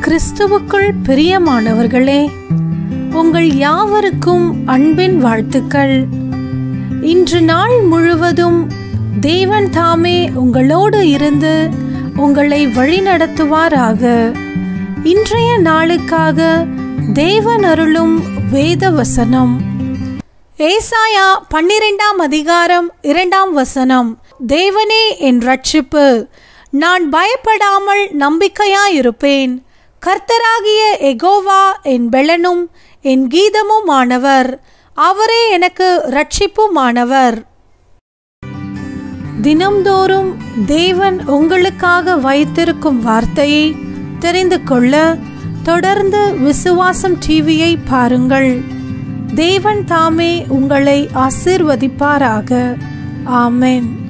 கிறிஸ்துவுக்குள் பிரியமானவர்களே உங்கள் யாவருக்கும் அன்பின் வாழ்த்துக்கள் இன்று நாள் முழுவதும் தேவன் தாமே உங்களோடு இருந்து உங்களை வழிநடத்துவாராக இன்றைய நாளுக்காக தேவன் அருளும் வேத வசனம் ஏசாயா பன்னிரெண்டாம் அதிகாரம் இரண்டாம் வசனம் தேவனே என் ரட்சிப்பு நான் பயப்படாமல் நம்பிக்கையாயிருப்பேன் கர்த்தராகிய எகோவா என் பெலனும் என் கீதமுமானவர் அவரே எனக்கு ரட்சிப்புமானவர் தினம்தோறும் தேவன் உங்களுக்காக வைத்திருக்கும் வார்த்தையை தெரிந்து கொள்ள தொடர்ந்து விசுவாசம் டிவியை பாருங்கள் தேவன் தாமே உங்களை ஆசிர்வதிப்பாராக ஆமென்